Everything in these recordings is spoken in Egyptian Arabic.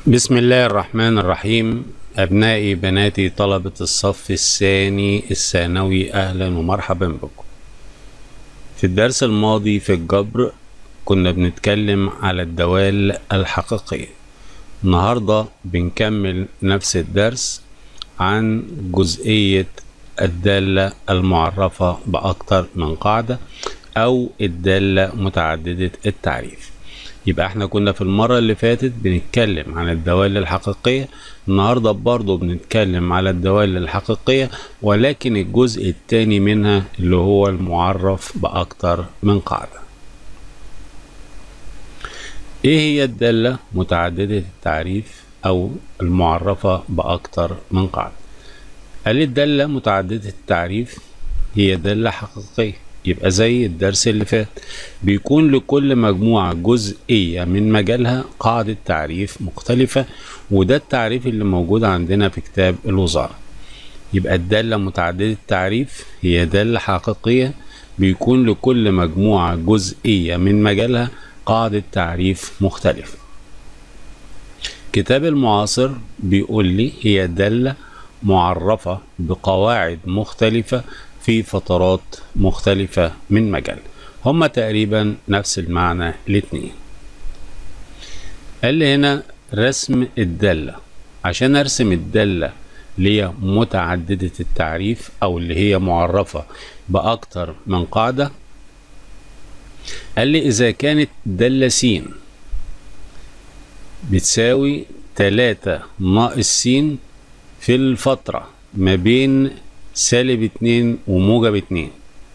بسم الله الرحمن الرحيم أبنائي بناتي طلبة الصف الثاني الثانوي أهلا ومرحبا بكم في الدرس الماضي في الجبر كنا بنتكلم على الدوال الحقيقية النهاردة بنكمل نفس الدرس عن جزئية الدالة المعرفة بأكتر من قاعدة أو الدالة متعددة التعريف يبقى احنا كنا في المرة اللي فاتت بنتكلم عن الدوال الحقيقية النهاردة برضو بنتكلم على الدوال الحقيقية ولكن الجزء الثاني منها اللي هو المعرف بأكتر من قاعدة ايه هي الدالة متعددة التعريف او المعرفة بأكتر من قاعدة قال الدالة متعددة التعريف هي دالة حقيقية يبقى زي الدرس اللي فات بيكون لكل مجموعة جزئية من مجالها قاعدة تعريف مختلفة وده التعريف اللي موجود عندنا في كتاب الوزارة يبقى الدالة متعددة التعريف هي دالة حقيقية بيكون لكل مجموعة جزئية من مجالها قاعدة تعريف مختلفة كتاب المعاصر بيقول لي هي دالة معرفة بقواعد مختلفة في فترات مختلفة من مجال هما تقريبا نفس المعنى الاتنين قال لي هنا رسم الدالة عشان ارسم الدالة اللي هي متعددة التعريف او اللي هي معرفة باكتر من قاعدة قال لي اذا كانت دالة س بتساوي تلاتة ناقص س في الفترة ما بين سالب اتنين وموجب اتنين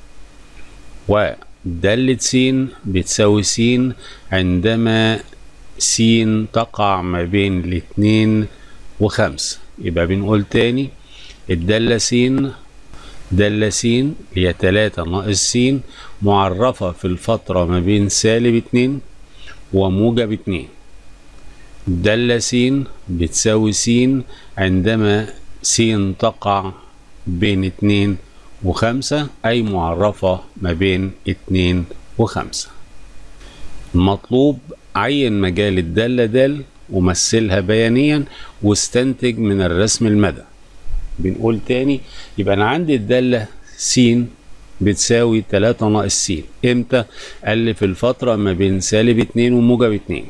ودالة س بتساوي س عندما س تقع ما بين الاتنين وخمسة يبقى بنقول تاني الدالة س دالة س هي تلاتة ناقص س معرفة في الفترة ما بين سالب اتنين وموجب اتنين دالة س بتساوي س عندما س تقع بين اتنين وخمسة أي معرفة ما بين اتنين وخمسة المطلوب عين مجال الدالة دال ومثلها بيانيا واستنتج من الرسم المدى بنقول تاني يبقى أنا عندي الدالة س بتساوي تلاتة ناقص س امتى؟ قال لي في الفترة ما بين سالب اتنين وموجب اتنين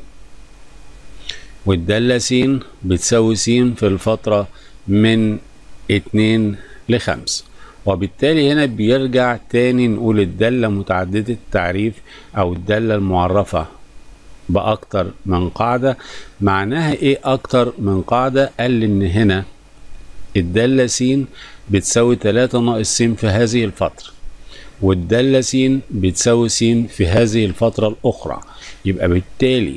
والدالة س بتساوي س في الفترة من اتنين لخمسة وبالتالي هنا بيرجع تاني نقول الدالة متعددة التعريف أو الدالة المعرفة بأكتر من قاعدة معناها إيه أكتر من قاعدة قال لي إن هنا الدالة س بتساوي تلاتة ناقص س في هذه الفترة والدالة س بتساوي س في هذه الفترة الأخرى يبقى بالتالي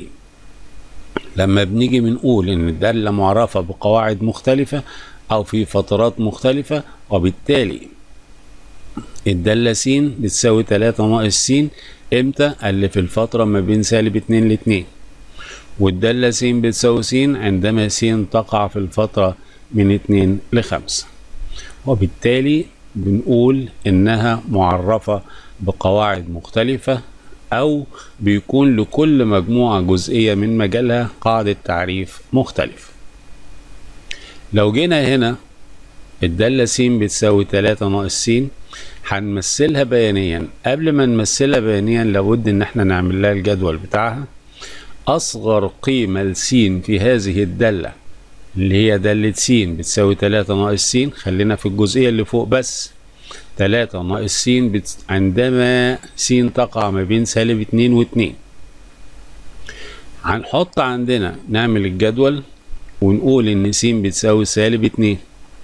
لما بنيجي بنقول إن الدالة معرفة بقواعد مختلفة أو في فترات مختلفة وبالتالي الدالة س بتساوي تلاتة ناقص س امتى؟ قال لي في الفترة ما بين سالب اتنين لاتنين والدالة س بتساوي س عندما س تقع في الفترة من اتنين لخمسة وبالتالي بنقول إنها معرفة بقواعد مختلفة أو بيكون لكل مجموعة جزئية من مجالها قاعدة تعريف مختلفة لو جينا هنا الدالة س بتساوي تلاتة ناقص س هنمثلها بيانيا قبل ما نمثلها بيانيا لابد ان احنا نعمل لها الجدول بتاعها اصغر قيمة لس في هذه الدالة اللي هي دالة س بتساوي تلاتة ناقص س خلينا في الجزئية اللي فوق بس تلاتة ناقص س بت... عندما س تقع ما بين سالب اتنين واتنين هنحط عندنا نعمل الجدول ونقول ان س بتساوي سالب اتنين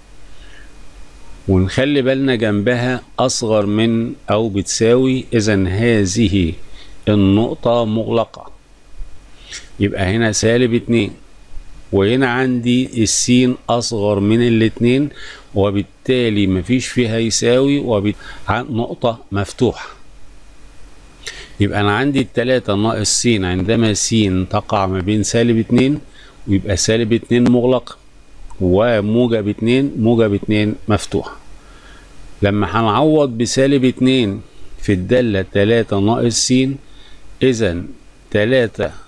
ونخلي بالنا جنبها اصغر من او بتساوي اذا هذه النقطة مغلقة يبقى هنا سالب اتنين وهنا عندي السين اصغر من الاتنين وبالتالي مفيش فيها يساوي وبت... نقطة مفتوحة يبقى انا عندي التلاتة ناقص س عندما س تقع ما بين سالب اتنين ويبقى سالب اتنين مغلق وموجب اتنين موجب اتنين مفتوح لما هنعوض بسالب اتنين في الدالة تلاتة ناقص س إذا تلاتة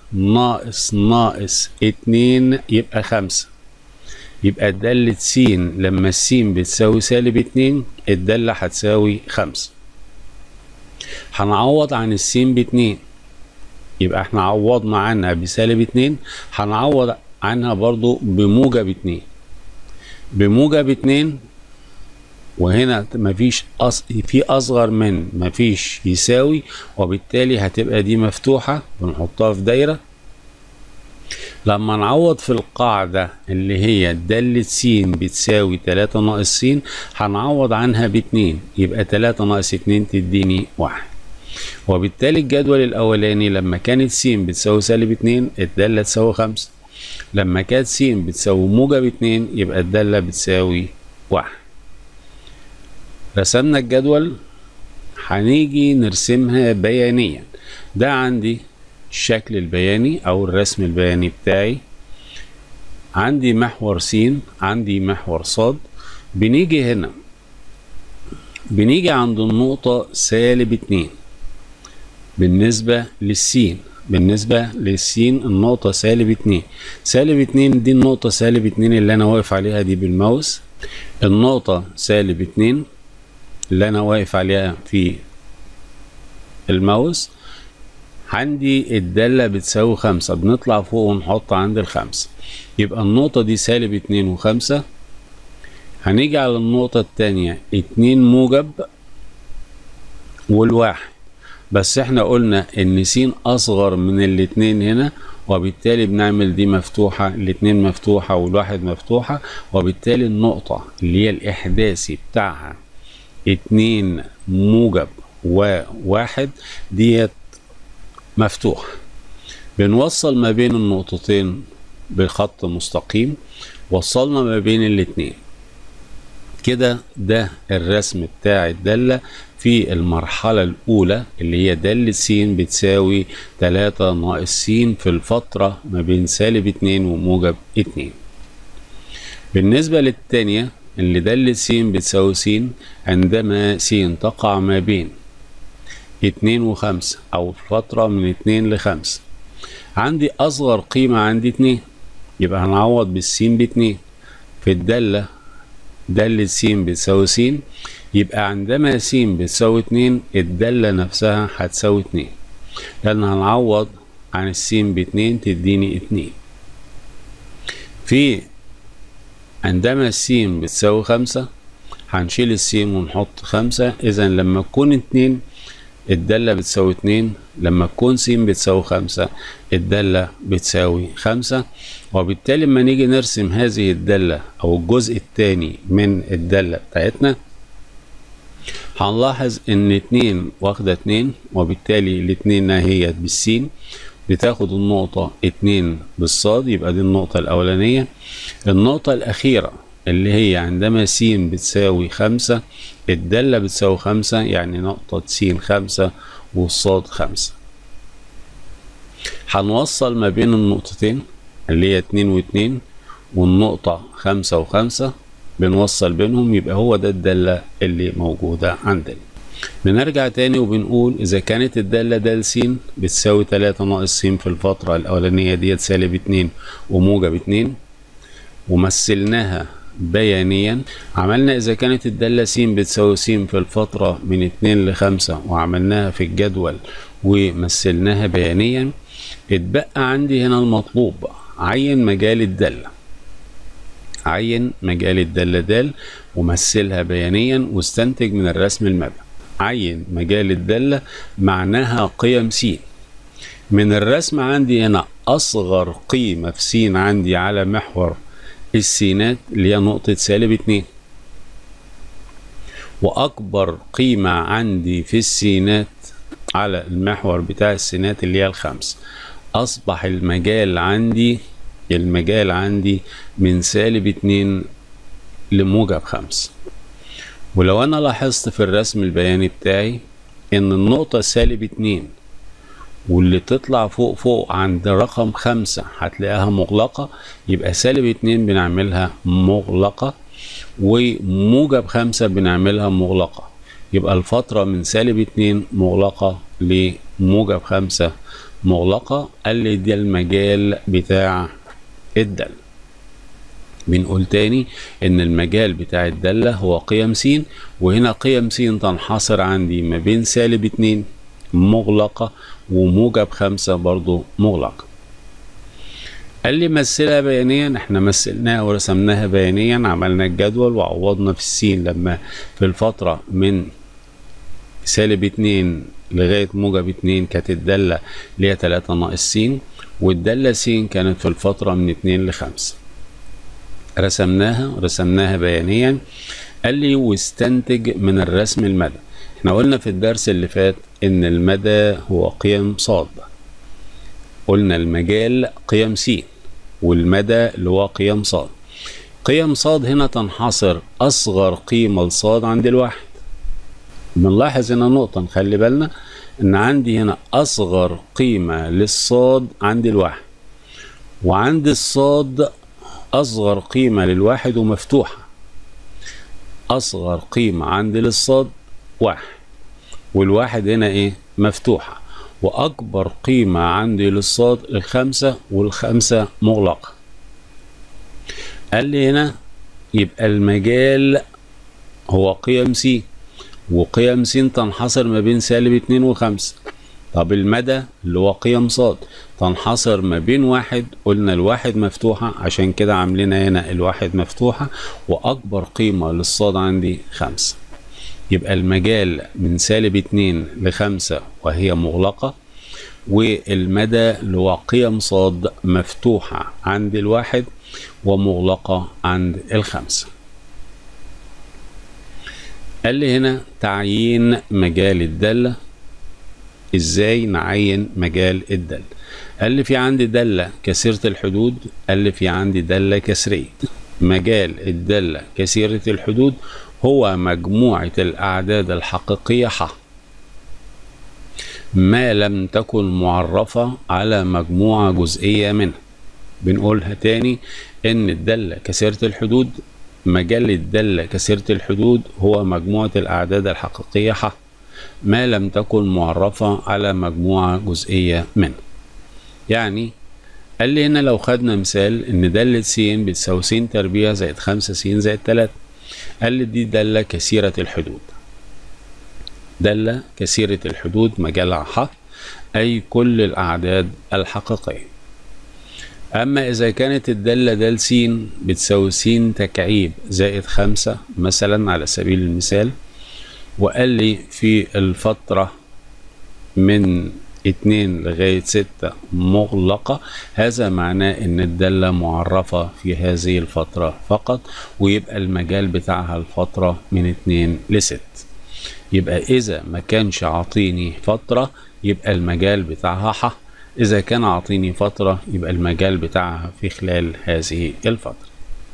ناقص ناقص اتنين يبقى خمسة يبقى دالة س لما السين بتساوي سالب اتنين الدالة هتساوي خمسة هنعوض عن السين باتنين يبقى احنا عوضنا عنها بسالب اتنين هنعوض عنها برضو بموجب اتنين بموجب اتنين وهنا مفيش أص... في اصغر من مفيش يساوي وبالتالي هتبقى دي مفتوحة بنحطها في دايرة لما نعوض في القاعدة اللي هي دالة س بتساوي تلاتة ناقص س هنعوض عنها باتنين يبقى تلاتة ناقص اتنين تديني واحد وبالتالي الجدول الأولاني لما كانت س بتساوي سالب اتنين الدالة تساوي خمسة لما كانت س بتساوي موجب اتنين يبقى الدالة بتساوي واحد رسمنا الجدول هنيجي نرسمها بيانيا ده عندي الشكل البياني او الرسم البياني بتاعي عندي محور س عندي محور ص بنيجي هنا بنيجي عند النقطة سالب اتنين بالنسبة للسين بالنسبة للسين النقطة سالب اتنين سالب اتنين دي النقطة سالب اتنين اللي أنا واقف عليها دي بالماوس النقطة سالب اتنين اللي أنا واقف عليها في الماوس عندي الدالة بتساوي خمسة بنطلع فوق ونحط عند الخمسة يبقى النقطة دي سالب اتنين وخمسة هنيجي على النقطة التانية اتنين موجب والواحد بس احنا قلنا ان س اصغر من الاتنين هنا وبالتالي بنعمل دي مفتوحة الاتنين مفتوحة والواحد مفتوحة وبالتالي النقطة اللي هي الاحداثي بتاعها اتنين موجب وواحد ديت مفتوح بنوصل ما بين النقطتين بخط مستقيم وصلنا ما بين الاتنين كده ده الرسم بتاع الدالة في المرحلة الأولى اللي هي دالة س بتساوي تلاتة ناقص س في الفترة ما بين سالب اتنين وموجب اتنين بالنسبة للتانية اللي دالة س بتساوي س عندما س تقع ما بين اتنين وخمسة أو فترة من اتنين لخمسة عندي أصغر قيمة عندي اتنين يبقى هنعوض بالسين باتنين في الدالة دالة س بتساوي س يبقى عندما س بتساوي اتنين الدالة نفسها هتساوي اتنين لأن هنعوض عن السين باتنين تديني اتنين في عندما السين بتساوي خمسة هنشيل السين ونحط خمسة إذا لما تكون اتنين الدالة بتساوي اتنين لما تكون س بتساوي خمسة الدالة بتساوي خمسة وبالتالي لما نيجي نرسم هذه الدالة أو الجزء الثاني من الدالة بتاعتنا هنلاحظ إن اتنين واخدة اتنين وبالتالي الاتنين هي بالسين بتاخد النقطة اتنين بالصاد يبقى دي النقطة الأولانية النقطة الأخيرة اللي هي عندما س بتساوي خمسة الدالة بتساوي خمسة يعني نقطة س خمسة والصاد خمسة هنوصل ما بين النقطتين اللي هي اتنين واتنين والنقطة خمسة وخمسة بنوصل بينهم يبقى هو ده الدالة اللي موجودة عندنا بنرجع تاني وبنقول إذا كانت الدالة د س بتساوي تلاتة ناقص س في الفترة الأولانية ديت سالب اتنين وموجب اتنين ومثلناها بيانيا عملنا إذا كانت الدالة س بتساوي س في الفترة من اتنين لخمسة وعملناها في الجدول ومثلناها بيانيا اتبقى عندي هنا المطلوب عين مجال الدالة عين مجال الدالة د ومثلها بيانيا واستنتج من الرسم المبنى عين مجال الدالة معناها قيم س من الرسم عندي هنا أصغر قيمة في س عندي على محور السينات اللي هي نقطة سالب اتنين وأكبر قيمة عندي في السينات على المحور بتاع السينات اللي هي الخمس أصبح المجال عندي المجال عندي من سالب اتنين لموجب خمس ولو أنا لاحظت في الرسم البياني بتاعي إن النقطة سالب اتنين واللي تطلع فوق فوق عند رقم خمسة هتلاقيها مغلقة يبقى سالب اتنين بنعملها مغلقة وموجب خمسة بنعملها مغلقة يبقى الفترة من سالب اتنين مغلقة لموجب خمسة مغلقة قال لي ده المجال بتاع الدالة بنقول تاني ان المجال بتاع الدالة هو قيم س وهنا قيم س تنحصر عندي ما بين سالب اتنين مغلقة وموجب خمسة برضو مغلقة قال لي مثلها بيانيا احنا مثلناها ورسمناها بيانيا عملنا الجدول وعوضنا في السين لما في الفترة من سالب اتنين لغاية موجب اتنين كانت الدالة اللي هي تلاتة ناقص س والدالة س كانت في الفترة من اتنين لخمسة رسمناها رسمناها بيانيا قال لي واستنتج من الرسم المدى احنا قلنا في الدرس اللي فات ان المدى هو قيم صاد قلنا المجال قيم س والمدى اللي هو قيم صاد قيم صاد هنا تنحصر اصغر قيمة لصاد عند الواحد بنلاحظ هنا نقطة نخلي بالنا ان عندي هنا اصغر قيمة للصاد عند الواحد وعند الصاد اصغر قيمة للواحد ومفتوحة اصغر قيمة عند للصاد واحد والواحد هنا ايه مفتوحة واكبر قيمة عندي للصاد الخمسة والخمسة مغلقة قال لي هنا يبقى المجال هو قيم س وقيم س تنحصر ما بين سالب اتنين وخمسة طب المدى اللي هو قيم صاد تنحصر ما بين واحد قلنا الواحد مفتوحة عشان كده عاملين هنا الواحد مفتوحة وأكبر قيمة للصاد عندي خمسة يبقى المجال من سالب اتنين لخمسة وهي مغلقة والمدى اللي هو قيم صاد مفتوحة عند الواحد ومغلقة عند الخمسة قال لي هنا تعيين مجال الدالة ازاي نعين مجال الدالة قال لي في عندي دالة كثيرة الحدود قال لي في عندي دالة كسرية مجال الدالة كثيرة الحدود هو مجموعة الأعداد الحقيقية ح ما لم تكن معرفة على مجموعة جزئية منها بنقولها تاني إن الدالة كثيرة الحدود مجال الدالة كثيرة الحدود هو مجموعة الأعداد الحقيقية ح ما لم تكن معرفة على مجموعة جزئية منها يعني قال لي هنا لو خدنا مثال ان دالة س بتساوي س تربيع زائد خمسة س زائد تلاتة قال لي دي دالة كثيرة الحدود دالة كثيرة الحدود مجالها ح أي كل الأعداد الحقيقية أما إذا كانت الدالة د س بتساوي س تكعيب زائد خمسة مثلا على سبيل المثال وقال لي في الفترة من اتنين لغاية ستة مغلقة هذا معناه ان الدالة معرفة في هذه الفترة فقط ويبقى المجال بتاعها الفترة من اتنين لست يبقى اذا ما كانش عاطيني فترة يبقى المجال بتاعها ح اذا كان عاطيني فترة يبقى المجال بتاعها في خلال هذه الفترة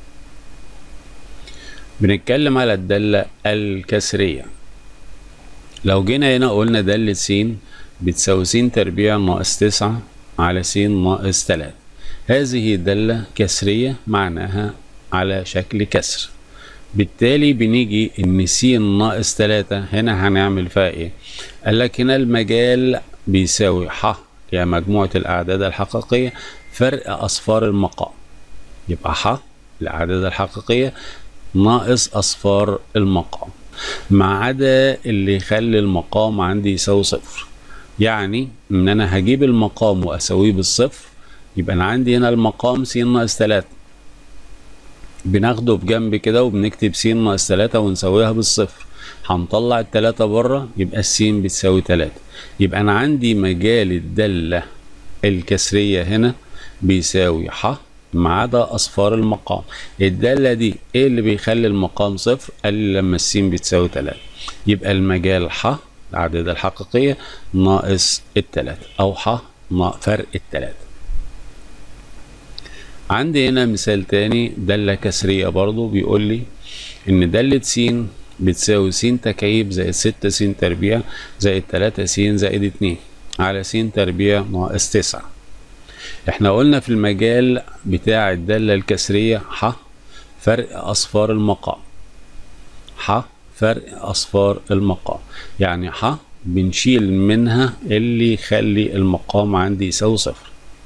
بنتكلم على الدالة الكسرية لو جينا هنا قلنا دالة س بتساوي س تربيع ناقص تسعة على س ناقص تلاتة هذه دالة كسرية معناها على شكل كسر بالتالي بنيجي ان س ناقص تلاتة هنا هنعمل فيها ايه قال لك هنا المجال بيساوي ح هي مجموعة الأعداد الحقيقية فرق أصفار المقام يبقى ح الأعداد الحقيقية ناقص أصفار المقام ما عدا اللي يخلي المقام عندي يساوي صفر يعني ان انا هجيب المقام واساويه بالصفر يبقى انا عندي هنا المقام س ناقص تلاتة بناخده بجنب كده وبنكتب س ناقص تلاتة ونساويها بالصفر هنطلع التلاتة بره يبقى السين بتساوي تلاتة يبقى انا عندي مجال الدالة الكسرية هنا بيساوي ح ما عدا اصفار المقام الدالة دي ايه اللي بيخلي المقام صفر قال لي لما السين بتساوي تلاتة يبقى المجال ح الأعداد الحقيقية ناقص التلاتة أو ح فرق التلاتة عندي هنا مثال تاني دالة كسرية برضو بيقول لي إن دالة س بتساوي س تكعيب زائد ستة س تربيع زائد تلاتة س زائد اتنين على س تربيع ناقص تسعة احنا قلنا في المجال بتاع الدالة الكسرية ح فرق أصفار المقام ح فرق أصفار المقام يعني ح بنشيل منها اللي يخلي المقام عندي يساوي صفر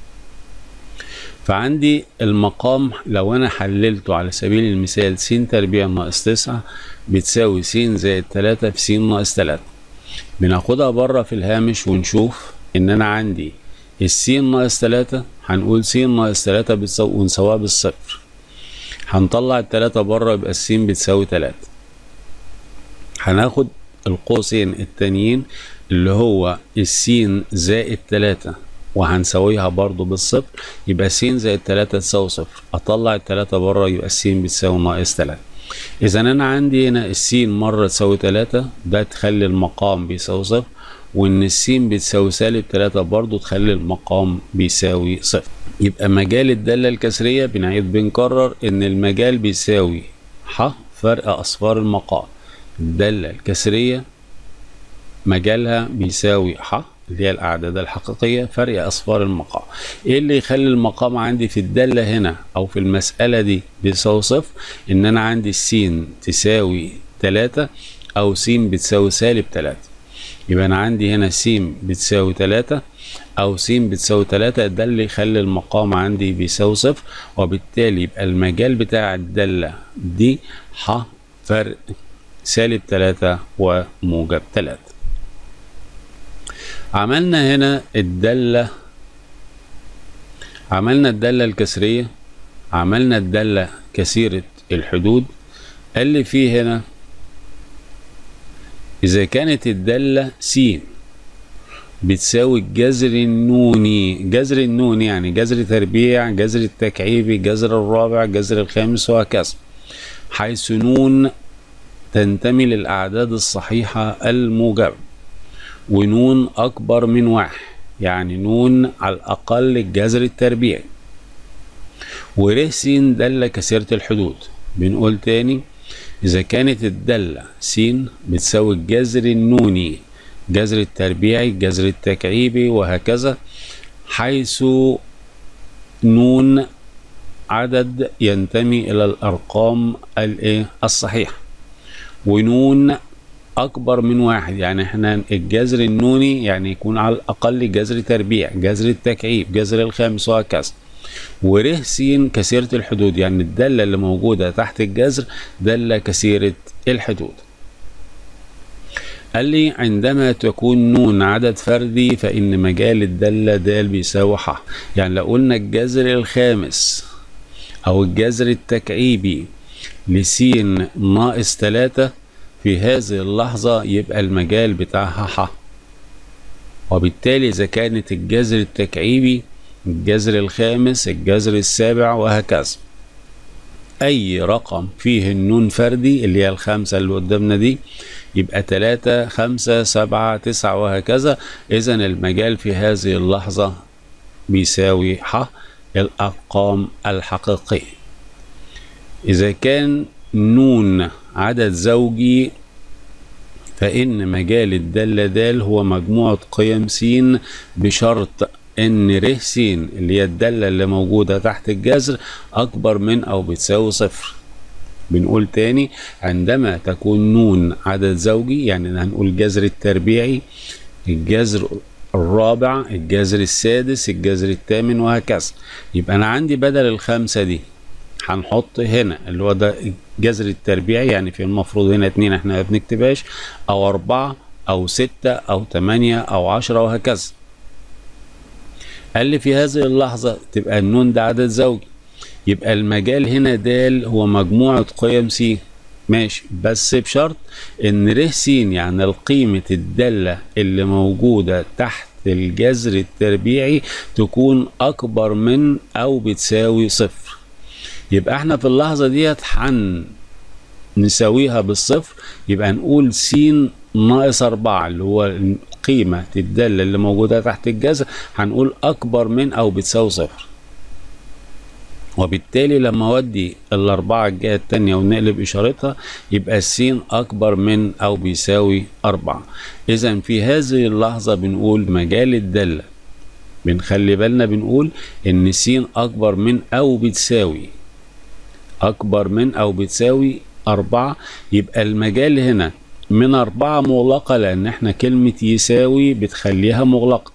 فعندي المقام لو انا حللته على سبيل المثال س تربيع ناقص تسعة بتساوي س زائد تلاتة في س ناقص تلاتة بناخدها بره في الهامش ونشوف ان انا عندي السين ناقص تلاتة هنقول س ناقص تلاتة بتساوي ونساويها بالصفر هنطلع التلاتة بره يبقى السين بتساوي تلاتة هناخد القوسين التانيين اللي هو السين زائد تلاتة وهنساويها برضو بالصفر يبقى س زائد تلاتة تساوي صفر اطلع التلاتة بره يبقى السين بتساوي ناقص تلاتة اذا انا عندي هنا السين مرة تساوي تلاتة ده تخلي المقام بيساوي صفر وان السين بتساوي سالب تلاتة برضو تخلي المقام بيساوي صفر يبقى مجال الدالة الكسرية بنعيد بنكرر ان المجال بيساوي ح فرق اصفار المقام الدالة الكسرية مجالها بيساوي ح اللي هي الأعداد الحقيقية فرق أصفار المقام إيه اللي يخلي المقام عندي في الدالة هنا أو في المسألة دي بيساوي صفر إن أنا عندي السين تساوي تلاتة أو س بتساوي سالب تلاتة يبقى أنا عندي هنا س بتساوي تلاتة أو س بتساوي تلاتة ده اللي يخلي المقام عندي بيساوي صفر وبالتالي يبقى المجال بتاع الدالة دي ح فرق سالب تلاتة وموجب تلاتة عملنا هنا الدالة عملنا الدالة الكسرية عملنا الدالة كثيرة الحدود اللي فيه هنا إذا كانت الدالة س بتساوي الجذر النوني جذر النوني يعني جذر تربيع جذر التكعيبي جذر الرابع جذر الخامس وهكذا حيث نون تنتمي للأعداد الصحيحة الموجبة ونون أكبر من واحد يعني نون على الأقل الجذر التربيعي ور س دالة كثيرة الحدود بنقول تاني إذا كانت الدالة س بتساوي الجذر النوني جذر التربيعي جذر التكعيبي وهكذا حيث نون عدد ينتمي إلى الأرقام الصحيحة ونون اكبر من واحد يعني احنا الجذر النوني يعني يكون على الاقل جذر تربيع جذر التكعيب جذر الخامس وهكذا وره س كثيرة الحدود يعني الدالة اللي موجودة تحت الجذر دالة كثيرة الحدود قال لي عندما تكون نون عدد فردي فإن مجال الدالة د بيساوي ح يعني لو قلنا الجذر الخامس أو الجذر التكعيبي لسين ناقص تلاتة في هذه اللحظة يبقى المجال بتاعها ح وبالتالي إذا كانت الجذر التكعيبي الجذر الخامس الجذر السابع وهكذا أي رقم فيه النون فردي اللي هي الخمسة اللي قدامنا دي يبقى تلاتة خمسة سبعة تسعة وهكذا إذا المجال في هذه اللحظة بيساوي ح الأرقام الحقيقية إذا كان نون عدد زوجي فإن مجال الدالة د هو مجموعة قيم س بشرط إن ر س اللي هي الدالة اللي موجودة تحت الجذر أكبر من أو بتساوي صفر بنقول تاني عندما تكون نون عدد زوجي يعني هنقول الجذر التربيعي الجذر الرابع الجذر السادس الجذر الثامن وهكذا يبقى أنا عندي بدل الخمسة دي هنحط هنا اللي هو ده الجذر التربيعي يعني في المفروض هنا اتنين احنا ما بنكتبهاش او اربعة او ستة او تمانية او عشرة وهكذا قال لي في هذه اللحظة تبقى النون ده عدد زوجي يبقى المجال هنا د هو مجموعة قيم س ماشي بس بشرط ان ر س يعني القيمة الدالة اللي موجودة تحت الجذر التربيعي تكون اكبر من او بتساوي صفر يبقى احنا في اللحظة ديت حن نساويها بالصفر يبقى نقول س ناقص أربعة اللي هو قيمة الدالة اللي موجودة تحت الجذر هنقول أكبر من أو بتساوي صفر وبالتالي لما اودي الأربعة الجهة التانية ونقلب إشارتها يبقى السين أكبر من أو بيساوي أربعة إذا في هذه اللحظة بنقول مجال الدالة بنخلي بالنا بنقول إن س أكبر من أو بتساوي أكبر من أو بتساوي أربعة يبقى المجال هنا من أربعة مغلقة لأن احنا كلمة يساوي بتخليها مغلقة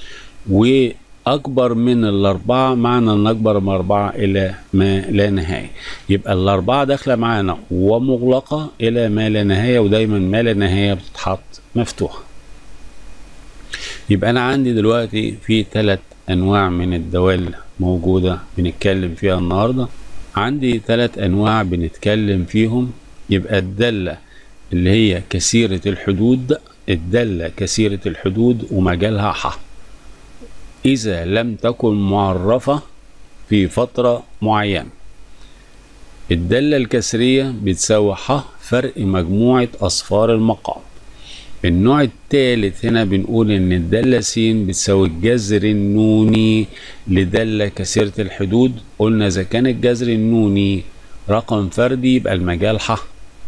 وأكبر من الأربعة معنى أن أكبر من أربعة إلى ما لا نهاية يبقى الأربعة داخلة معانا ومغلقة إلى ما لا نهاية ودايما ما لا نهاية بتتحط مفتوحة يبقى أنا عندي دلوقتي في ثلاث أنواع من الدوال موجودة بنتكلم فيها النهاردة عندي ثلاث أنواع بنتكلم فيهم يبقى الدالة اللي هي كثيرة الحدود الدالة كثيرة الحدود ومجالها ح إذا لم تكن معرفة في فترة معينة الدالة الكسرية بتساوي ح فرق مجموعة أصفار المقام النوع الثالث هنا بنقول ان الدالة س بتساوي الجذر النوني لدالة كثيرة الحدود قلنا اذا كان الجذر النوني رقم فردي يبقى المجال ح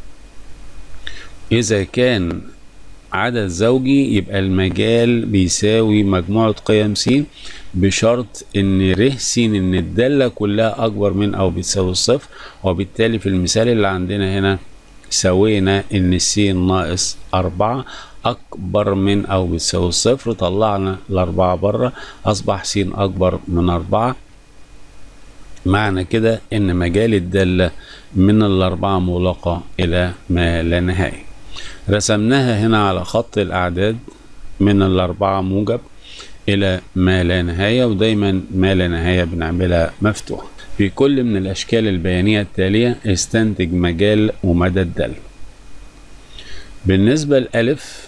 اذا كان عدد زوجي يبقى المجال بيساوي مجموعة قيم س بشرط ان ر س ان الدالة كلها اكبر من او بتساوي الصفر وبالتالي في المثال اللي عندنا هنا سوينا ان س ناقص أربعة أكبر من أو بتساوي الصفر طلعنا الأربعة بره أصبح س أكبر من أربعة معنى كده إن مجال الدالة من الأربعة مغلقة إلى ما لا نهاية رسمناها هنا على خط الأعداد من الأربعة موجب إلى ما لا نهاية ودايما ما لا نهاية بنعملها مفتوحة في كل من الأشكال البيانية التالية استنتج مجال ومدى الدالة بالنسبة لألف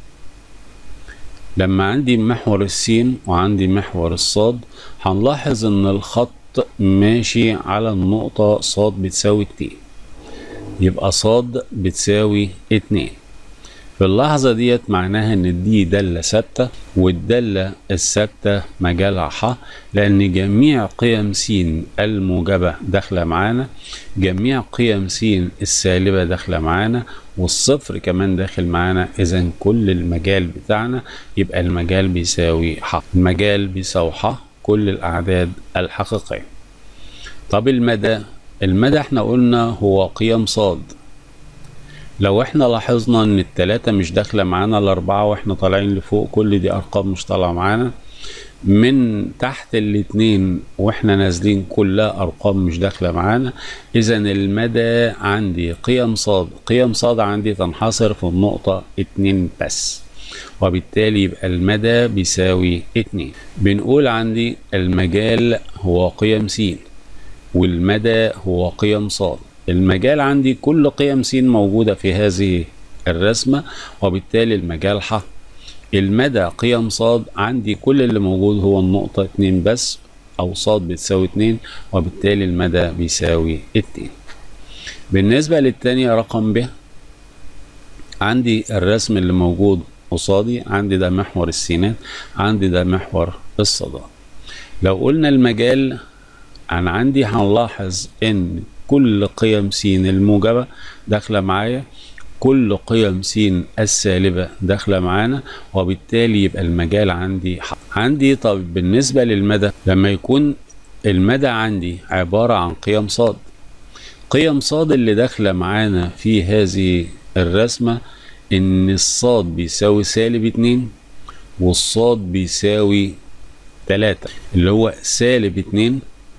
لما عندي محور السين وعندي محور الصاد هنلاحظ ان الخط ماشي على النقطة صاد بتساوي اتنين يبقى صاد بتساوي اتنين في اللحظة ديت معناها ان دي دالة ثابتة والدالة الثابتة مجالها ح لان جميع قيم س الموجبة داخلة معانا جميع قيم س السالبة داخلة معانا والصفر كمان داخل معانا اذا كل المجال بتاعنا يبقى المجال بيساوي ح المجال بيساوي ح كل الاعداد الحقيقية طب المدى المدى احنا قلنا هو قيم صاد لو احنا لاحظنا ان التلاتة مش داخلة معانا الاربعة واحنا طالعين لفوق كل دي ارقام مش طالعة معانا من تحت الاتنين واحنا نازلين كلها ارقام مش داخلة معانا اذا المدى عندي قيم صاد قيم صاد عندي تنحصر في النقطة اتنين بس وبالتالي يبقى المدى بيساوي اتنين بنقول عندي المجال هو قيم س والمدى هو قيم صاد المجال عندي كل قيم س موجودة في هذه الرسمة وبالتالي المجال ح المدى قيم صاد عندي كل اللي موجود هو النقطة اتنين بس أو صاد بتساوي اتنين وبالتالي المدى بيساوي اتنين بالنسبة للتانية رقم ب عندي الرسم اللي موجود قصادي عندي ده محور السينات عندي ده محور الصادات لو قلنا المجال أنا عندي هنلاحظ إن كل قيم س الموجبة داخلة معايا كل قيم س السالبة داخلة معانا وبالتالي يبقى المجال عندي حق. عندي طب بالنسبة للمدى لما يكون المدى عندي عبارة عن قيم صاد قيم صاد اللي داخلة معانا في هذه الرسمة ان الصاد بيساوي سالب اتنين والصاد بيساوي تلاتة اللي هو سالب اتنين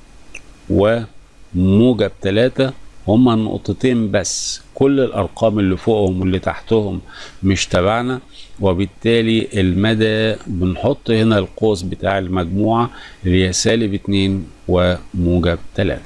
و موجب تلاتة هما النقطتين بس كل الأرقام اللي فوقهم واللي تحتهم مش تبعنا وبالتالي المدى بنحط هنا القوس بتاع المجموعة اللي هي سالب اتنين وموجب تلاتة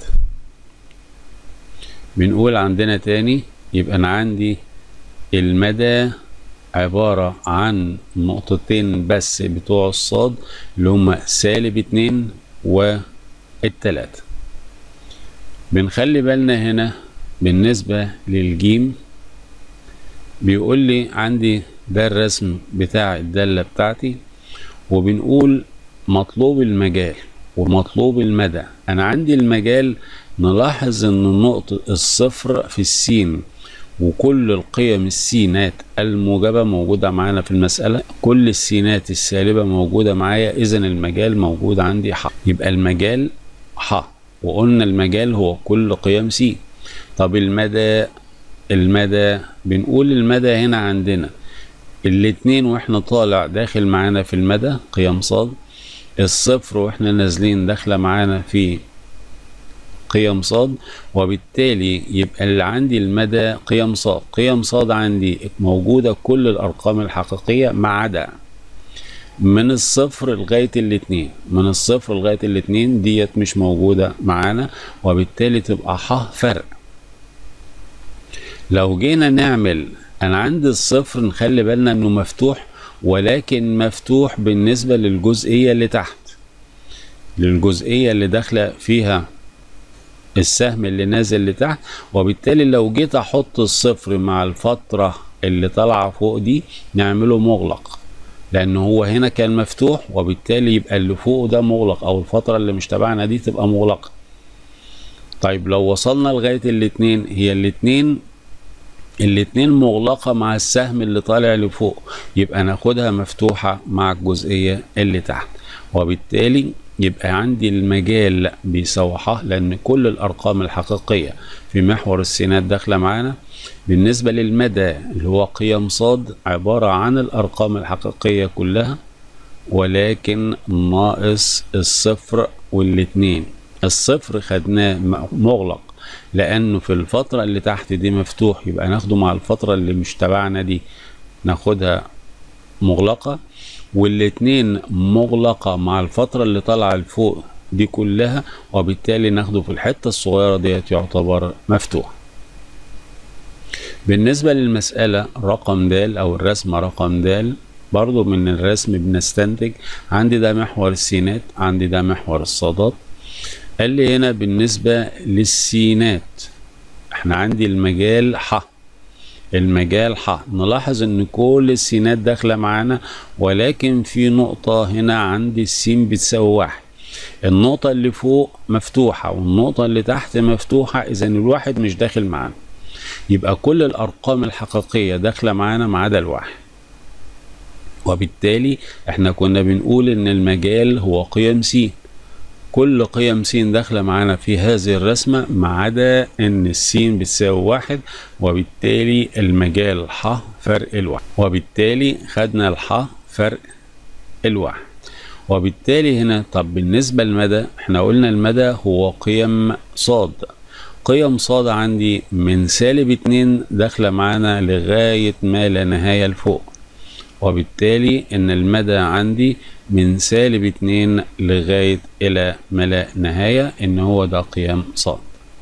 بنقول عندنا تاني يبقى أنا عندي المدى عبارة عن نقطتين بس بتوع الصاد اللي هما سالب اتنين والتلاتة بنخلي بالنا هنا بالنسبة للجيم بيقول لي عندي ده الرسم بتاع الدالة بتاعتي وبنقول مطلوب المجال ومطلوب المدى انا عندي المجال نلاحظ ان نقطة الصفر في السين وكل القيم السينات الموجبة موجودة معانا في المسألة كل السينات السالبة موجودة معايا اذا المجال موجود عندي ح يبقى المجال ح وقلنا المجال هو كل قيم س طب المدى المدى بنقول المدى هنا عندنا الاتنين واحنا طالع داخل معانا في المدى قيم صاد الصفر واحنا نازلين داخلة معانا في قيم صاد وبالتالي يبقى اللي عندي المدى قيم صاد قيم صاد عندي موجودة كل الأرقام الحقيقية ما عدا من الصفر لغاية الاتنين من الصفر لغاية الاتنين ديت مش موجودة معانا وبالتالي تبقى ح فرق لو جينا نعمل انا عندي الصفر نخلي بالنا انه مفتوح ولكن مفتوح بالنسبة للجزئية اللي تحت للجزئية اللي داخلة فيها السهم اللي نازل لتحت وبالتالي لو جيت احط الصفر مع الفترة اللي طالعة فوق دي نعمله مغلق لان هو هنا كان مفتوح وبالتالي يبقى اللي فوق ده مغلق او الفترة اللي مش تبعنا دي تبقى مغلقة طيب لو وصلنا لغاية الاتنين هي الاتنين الاتنين مغلقة مع السهم اللي طالع لفوق يبقى ناخدها مفتوحة مع الجزئية اللي تحت وبالتالي يبقى عندي المجال بيساوي ح لأن كل الأرقام الحقيقية في محور السينات داخلة معانا بالنسبة للمدى اللي هو قيم صاد عبارة عن الأرقام الحقيقية كلها ولكن ناقص الصفر والاتنين الصفر خدناه مغلق لانه في الفترة اللي تحت دي مفتوح يبقى ناخده مع الفترة اللي مش تبعنا دي ناخدها مغلقة والاتنين مغلقة مع الفترة اللي طالعة لفوق دي كلها وبالتالي ناخده في الحتة الصغيرة ديت يعتبر مفتوح بالنسبة للمسألة رقم د أو الرسمة رقم د برضو من الرسم بنستنتج عندي ده محور السينات عندي ده محور الصادات قال لي هنا بالنسبة للسينات احنا عندي المجال ح المجال ح نلاحظ ان كل السينات داخلة معانا ولكن في نقطة هنا عندي السين بتساوي واحد النقطة اللي فوق مفتوحة والنقطة اللي تحت مفتوحة اذا الواحد مش داخل معانا يبقى كل الارقام الحقيقية داخلة معانا ما عدا الواحد وبالتالي احنا كنا بنقول ان المجال هو قيم س كل قيم س داخله معانا في هذه الرسمه ما عدا ان السين بتساوي واحد وبالتالي المجال ح فرق الواحد وبالتالي خدنا الح فرق الواحد وبالتالي هنا طب بالنسبه للمدى احنا قلنا المدى هو قيم صاد قيم صاد عندي من سالب اتنين داخله معانا لغايه ما لا نهايه لفوق وبالتالي ان المدى عندي من سالب اتنين لغاية الى ما لا نهاية ان هو ده قيم صاد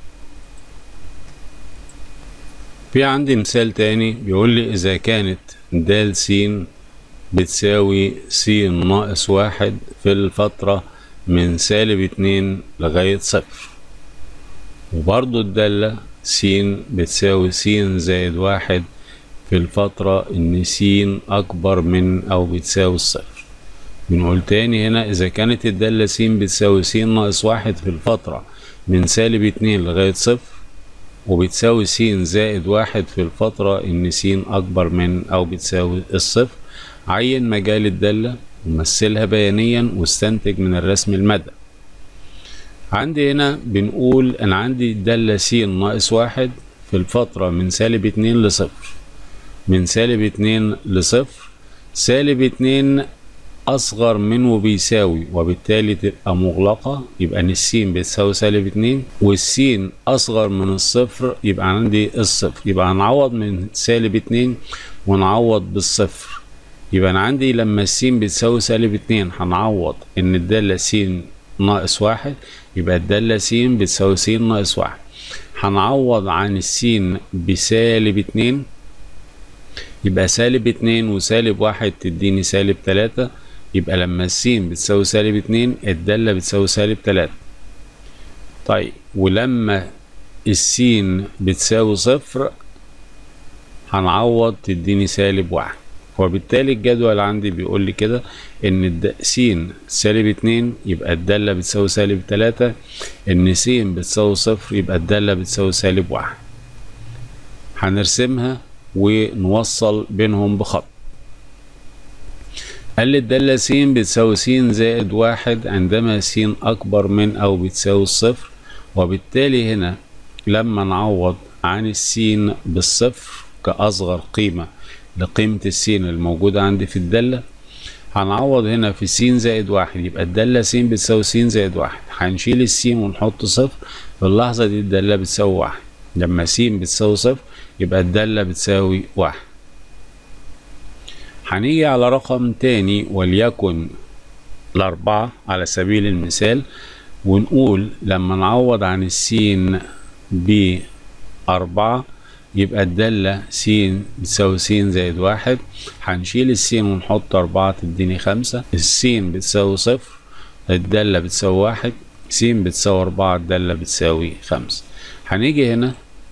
في عندي مثال تاني بيقول لي اذا كانت د س بتساوي س ناقص واحد في الفترة من سالب اتنين لغاية صفر وبرضو الدالة س بتساوي س زائد واحد في الفترة إن س أكبر من أو بتساوي الصفر بنقول تاني هنا إذا كانت الدالة س بتساوي س ناقص واحد في الفترة من سالب اتنين لغاية صفر وبتساوي س زائد واحد في الفترة إن س أكبر من أو بتساوي الصفر عين مجال الدالة ومثلها بيانيا واستنتج من الرسم المدى عندي هنا بنقول أنا عندي الدالة س ناقص واحد في الفترة من سالب اتنين لصفر من سالب اتنين لصفر سالب اتنين أصغر من وبيساوي وبالتالي تبقى مغلقة يبقى إن السين بتساوي سالب اتنين والسين أصغر من الصفر يبقى عندي الصفر يبقى هنعوض من سالب اتنين ونعوض بالصفر يبقى أنا عندي لما السين بتساوي سالب اتنين هنعوض إن الدالة س ناقص واحد يبقى الدالة س بتساوي س ناقص واحد هنعوض عن السين بسالب اتنين يبقى سالب اتنين وسالب واحد تديني سالب تلاتة يبقى لما السين بتساوي سالب اتنين الدالة بتساوي سالب تلاتة طيب ولما السين بتساوي صفر هنعوض تديني سالب واحد وبالتالي الجدول عندي بيقول لي كده ان س سالب اتنين يبقى الدالة بتساوي سالب تلاتة ان س بتساوي صفر يبقى الدالة بتساوي سالب واحد هنرسمها ونوصل بينهم بخط قال لي الدالة س بتساوي س زائد واحد عندما س أكبر من أو بتساوي الصفر وبالتالي هنا لما نعوض عن السين بالصفر كأصغر قيمة لقيمة السين الموجودة عندي في الدالة هنعوض هنا في س زائد واحد يبقى الدالة س بتساوي س زائد واحد هنشيل السين ونحط صفر في اللحظة دي الدالة بتساوي واحد لما س بتساوي صفر يبقى الدالة بتساوي واحد هنيجي على رقم تاني وليكن الأربعة على سبيل المثال ونقول لما نعوض عن السين بأربعة يبقى الدالة س بتساوي س زائد واحد هنشيل السين ونحط أربعة تديني خمسة السين بتساوي صفر الدالة بتساوي واحد س بتساوي أربعة الدالة بتساوي خمسة هنيجي هنا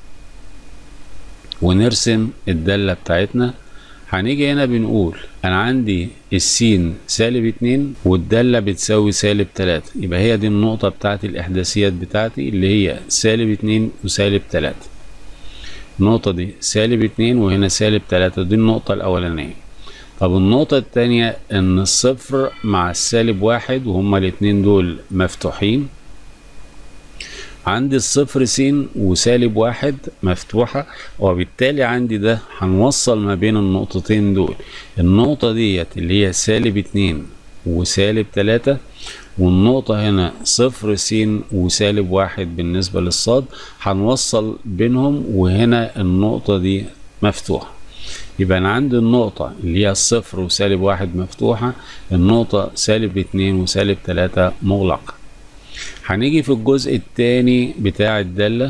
ونرسم الدالة بتاعتنا هنيجي هنا بنقول انا عندي السين سالب اتنين والدالة بتساوي سالب تلاتة يبقى هي دي النقطة بتاعت الاحداثيات بتاعتي اللي هي سالب اتنين وسالب تلاتة النقطة دي سالب اتنين وهنا سالب تلاتة دي النقطة الاولانية طب النقطة التانية ان الصفر مع السالب واحد وهما الاتنين دول مفتوحين عندي الصفر س وسالب واحد مفتوحة وبالتالي عندي ده هنوصل ما بين النقطتين دول النقطة ديت اللي هي سالب اتنين وسالب تلاتة والنقطة هنا صفر س وسالب واحد بالنسبة للصاد هنوصل بينهم وهنا النقطة دي مفتوحة يبقى أنا عندي النقطة اللي هي الصفر وسالب واحد مفتوحة النقطة سالب اتنين وسالب تلاتة مغلقة هنيجي في الجزء التاني بتاع الدالة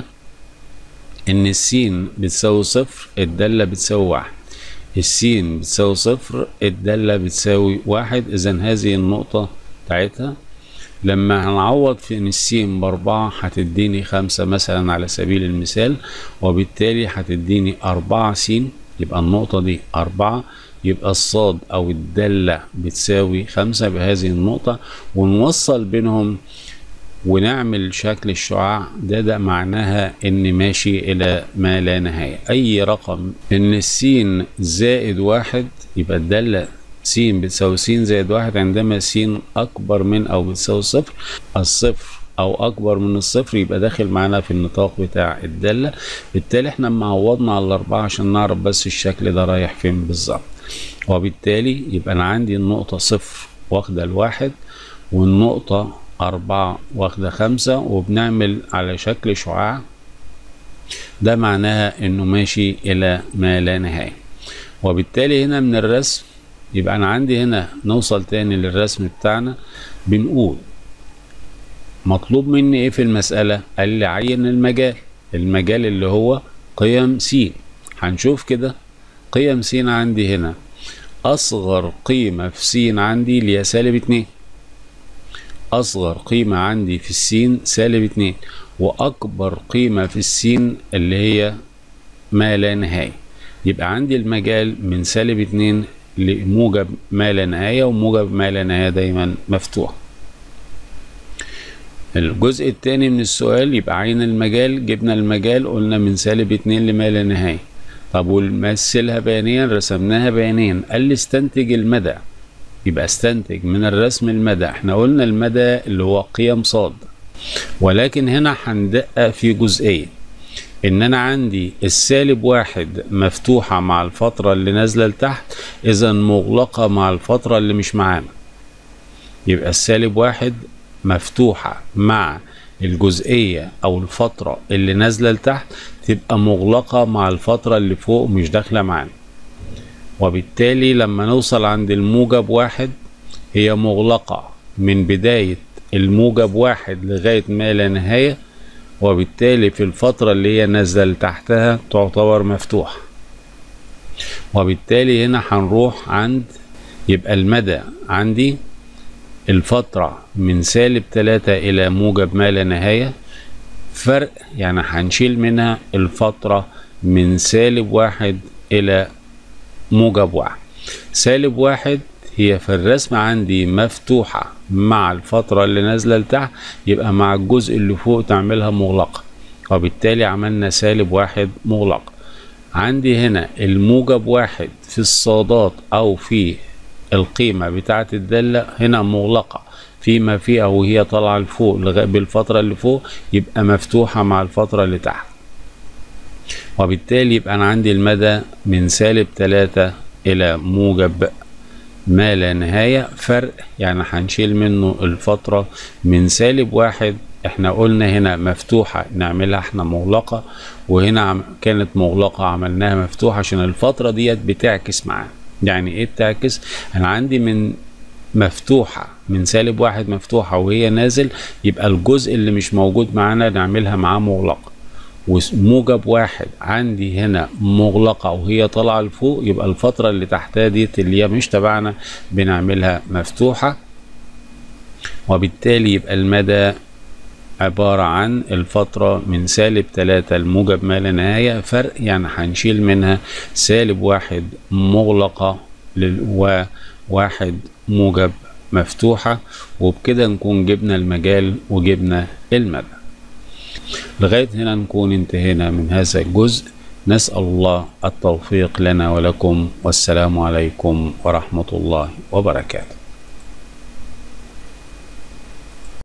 إن السين بتساوي صفر الدالة بتساوي واحد السين بتساوي صفر الدالة بتساوي واحد إذا هذه النقطة بتاعتها لما هنعوض في إن السين بأربعة هتديني خمسة مثلا على سبيل المثال وبالتالي هتديني أربعة س يبقى النقطة دي أربعة يبقى الصاد أو الدالة بتساوي خمسة بهذه النقطة ونوصل بينهم ونعمل شكل الشعاع ده ده معناها ان ماشي الى ما لا نهاية اي رقم ان السين زائد واحد يبقى الدالة س بتساوي س زائد واحد عندما س اكبر من او بتساوي صفر الصفر او اكبر من الصفر يبقى داخل معانا في النطاق بتاع الدالة بالتالي احنا معوضنا على الاربعة عشان نعرف بس الشكل ده رايح فين بالظبط وبالتالي يبقى انا عندي النقطة صفر واخدة الواحد والنقطة أربعة واخدة خمسة وبنعمل على شكل شعاع ده معناها إنه ماشي إلى ما لا نهاية وبالتالي هنا من الرسم يبقى أنا عندي هنا نوصل تاني للرسم بتاعنا بنقول مطلوب مني إيه في المسألة؟ قال لي عين المجال المجال اللي هو قيم س هنشوف كده قيم س عندي هنا أصغر قيمة في س عندي اللي هي سالب اتنين أصغر قيمة عندي في السين سالب اتنين وأكبر قيمة في السين اللي هي ما لا نهاية يبقى عندي المجال من سالب اتنين لموجب ما لا نهاية وموجب ما لا نهاية دايما مفتوح الجزء التاني من السؤال يبقى عين المجال جبنا المجال قلنا من سالب اتنين لما لا نهاية طب ونمثلها بيانيا رسمناها بيانيا قال لي استنتج المدى يبقى استنتج من الرسم المدى احنا قلنا المدى اللي هو قيم صاد ولكن هنا هندقق في جزئية ان انا عندي السالب واحد مفتوحة مع الفترة اللي نازلة لتحت اذا مغلقة مع الفترة اللي مش معانا يبقى السالب واحد مفتوحة مع الجزئية او الفترة اللي نازلة لتحت تبقى مغلقة مع الفترة اللي فوق مش داخلة معانا وبالتالي لما نوصل عند الموجب واحد هي مغلقة من بداية الموجب واحد لغاية ما لا نهاية وبالتالي في الفترة اللي هي نازلة تحتها تعتبر مفتوحة وبالتالي هنا هنروح عند يبقى المدى عندي الفترة من سالب تلاتة إلى موجب ما لا نهاية فرق يعني هنشيل منها الفترة من سالب واحد إلى موجب واحد سالب واحد هي في الرسم عندي مفتوحة مع الفترة اللي نازلة لتحت يبقى مع الجزء اللي فوق تعملها مغلقة وبالتالي عملنا سالب واحد مغلق عندي هنا الموجب واحد في الصادات أو في القيمة بتاعة الدالة هنا مغلقة فيما فيها وهي طالعة لفوق بالفترة اللي فوق يبقى مفتوحة مع الفترة اللي تحت وبالتالي يبقى أنا عندي المدى من سالب تلاتة إلى موجب ما لا نهاية فرق يعني هنشيل منه الفترة من سالب واحد احنا قلنا هنا مفتوحة نعملها احنا مغلقة وهنا عم كانت مغلقة عملناها مفتوحة عشان الفترة ديت بتعكس معانا يعني ايه بتعكس انا عندي من مفتوحة من سالب واحد مفتوحة وهي نازل يبقى الجزء اللي مش موجود معانا نعملها معاه مغلقة وموجب واحد عندي هنا مغلقة وهي طالعة لفوق يبقى الفترة اللي تحتها ديت اللي هي مش تبعنا بنعملها مفتوحة وبالتالي يبقى المدى عبارة عن الفترة من سالب تلاتة لموجب ما لا نهاية فرق يعني هنشيل منها سالب واحد مغلقة وواحد موجب مفتوحة وبكده نكون جبنا المجال وجبنا المدى لغاية هنا نكون انتهينا من هذا الجزء نسأل الله التوفيق لنا ولكم والسلام عليكم ورحمة الله وبركاته